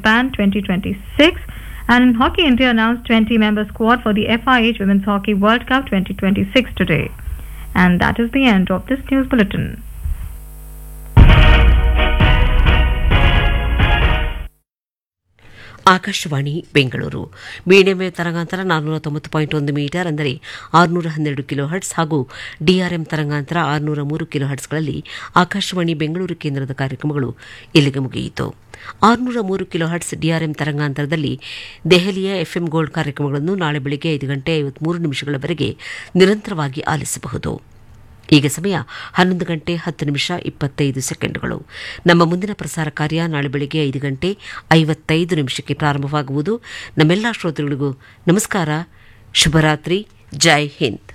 Japan 2026. And in hockey, India announced 20-member squad for the FIH Women's Hockey World Cup 2026 today. And that is the end of this news bulletin. Akashvani Bengaluru medium wave ತರಂಗಾಂತರ ನಾನ್ನೂರ ತೊಂಬತ್ತು point ಒಂದು metre ಅಂದರೆ ಆರುನೂರ ಹನ್ನೆರಡು kilo hertz ಹಾಗೂ DRM ತರಂಗಾಂತರ ಆರುನೂರ ಮೂರು ಕಿಲೋ ಹರ್ಟ್ಸ್ಗಳಲ್ಲಿ ಆಕಾಶವಾಣಿ ಬೆಂಗಳೂರು ಕೇಂದ್ರದ ಕಾರ್ಯಕ್ರಮಗಳು ಇಲ್ಲಿಗೆ ಮುಗಿಯಿತು ಆರುನೂರ ಮೂರು ಕಿಲೋ ಹರ್ಟ್ಸ್ ಡಿಆರ್ಎಂ ತರಂಗಾಂತರದಲ್ಲಿ ದೆಹಲಿಯ ಎಫ್ಎಂ ಗೋಲ್ಡ್ ಕಾರ್ಯಕ್ರಮಗಳನ್ನು ನಾಳೆ ಬೆಳಗ್ಗೆ ಐದು ಗಂಟೆ ಐವತ್ಮೂರು ನಿಮಿಷಗಳವರೆಗೆ ನಿರಂತರವಾಗಿ ಆಲಿಸಬಹುದು ಈಗ ಸಮಯ ಹನ್ನೊಂದು ಗಂಟೆ ಹತ್ತು ನಿಮಿಷ ಇಪ್ಪತ್ತೈದು ಸೆಕೆಂಡ್ಗಳು ನಮ್ಮ ಮುಂದಿನ ಪ್ರಸಾರ ಕಾರ್ಯ ನಾಳೆ ಬೆಳಗ್ಗೆ ಐದು ಗಂಟೆ ಐವತ್ತೈದು ನಿಮಿಷಕ್ಕೆ ಪ್ರಾರಂಭವಾಗುವುದು ನಮ್ಮೆಲ್ಲ ಶ್ರೋತೃಗಳಿಗೂ ನಮಸ್ಕಾರ ಶುಭರಾತ್ರಿ ಜೈ ಹಿಂದ್